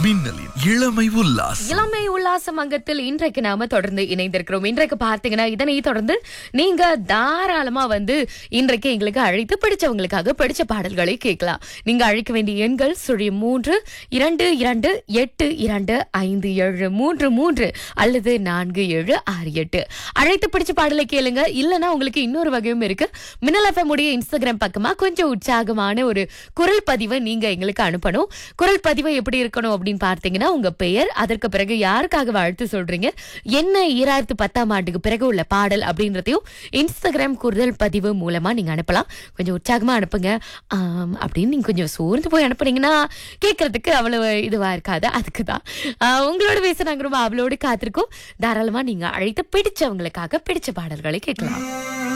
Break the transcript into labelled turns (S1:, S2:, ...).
S1: மின்னலின் இளமை உல்லாஸ்
S2: இளமை உல்லாசம் அங்கத்தில் இன்றைக்கு நாம தொடர்ந்து இணைந்திருக்கிறோம் இன்றைக்கு பார்த்தீங்கன்னா இதனை தொடர்ந்து நீங்க தாராளமா வந்து இன்றைக்கு எங்களுக்கு அழைத்து பிடிச்சவங்களுக்காக பிடிச்ச பாடல்களை கேட்கலாம் நீங்க அழைக்க வேண்டிய எண்கள் சுழி மூன்று இரண்டு இரண்டு எட்டு இரண்டு ஐந்து ஏழு மூன்று மூன்று அல்லது நான்கு ஏழு ஆறு எட்டு அழைத்து பிடிச்ச பாடலை கேளுங்க இல்லனா உங்களுக்கு இன்னொரு வகையும் இருக்கு மின்னல் எஃப்எம் உடைய இன்ஸ்டாகிராம் பக்கமா கொஞ்சம் உற்சாகமான ஒரு குரல் பதிவை நீங்க எங்களுக்கு அனுப்பணும் குரல் பதிவை எப்படி இருக்கணும் அப்படின்னு பார்த்தீங்கன்னா உங்க பெயர் அதற்கு பிறகு யாருக்காக வாழ்த்து சொல்றீங்க என்ன ஈராயிரத்து பத்தாம் ஆண்டுக்கு பிறகு உள்ள பாடல் அப்படின்றதையும் இன்ஸ்டாகிராம் குரல் பதிவு மூலமா நீங்க அனுப்பலாம் கொஞ்சம் உற்சாகமா அனுப்புங்க ஆம், அப்படின்னு நீங்க கொஞ்சம் சோர்ந்து போய் அனுப்புனீங்கன்னா கேட்கறதுக்கு அவ்வளவு இதுவா இருக்காது அதுக்கு தான் உங்களோட பேச நாங்க ரொம்ப அவளோடு காத்திருக்கோம் தாராளமா நீங்க அழைத்து பிடிச்சவங்களுக்காக பிடிச்ச பாடல்களை கேட்கலாம்